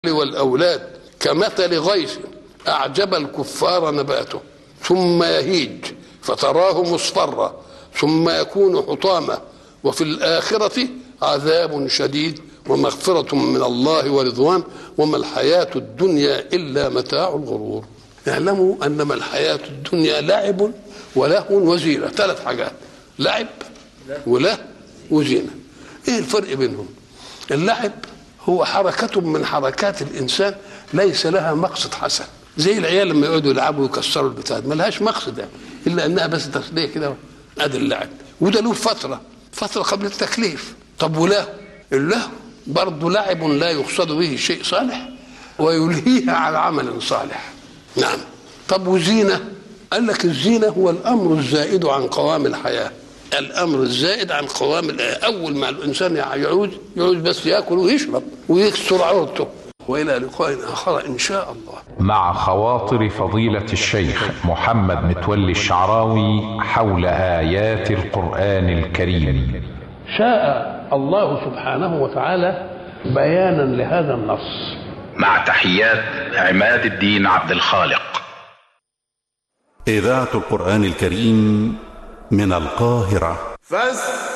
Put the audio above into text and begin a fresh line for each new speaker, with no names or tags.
والأولاد كمثل غيث أعجب الكفار نباته ثم يهيج فتراه مصفرا ثم يكون حطاما وفي الآخرة عذاب شديد ومغفرة من الله ورضوان وما الحياة الدنيا إلا متاع الغرور اعلموا أنما الحياة الدنيا لعب ولهو وزينة ثلاث حاجات لعب وله وزينة ايه الفرق بينهم اللعب هو حركة من حركات الإنسان ليس لها مقصد حسن زي العيال لما يقعدوا يلعبوا ويكسروا البتاع ما لهاش مقصد يعني إلا أنها بس تسلية كده أدي اللعب وده له فترة فترة قبل التكليف طب وله اللهو برضه لعب لا يقصد به شيء صالح ويلهيها على عمل صالح نعم طب وزينة قال لك الزينة هو الأمر الزائد عن قوام الحياة الأمر الزائد عن قوام الحياة أول ما الإنسان يعوز يعوز بس يأكل ويشرب ويكسر عورته وإلى لقاء آخر إن شاء الله
مع خواطر فضيلة الشيخ محمد متولي الشعراوي حول آيات القرآن الكريم
شاء الله سبحانه وتعالى بيانا لهذا النص
مع تحيات عماد الدين عبد الخالق
إذاعة القرآن الكريم من القاهرة
فاستمعوا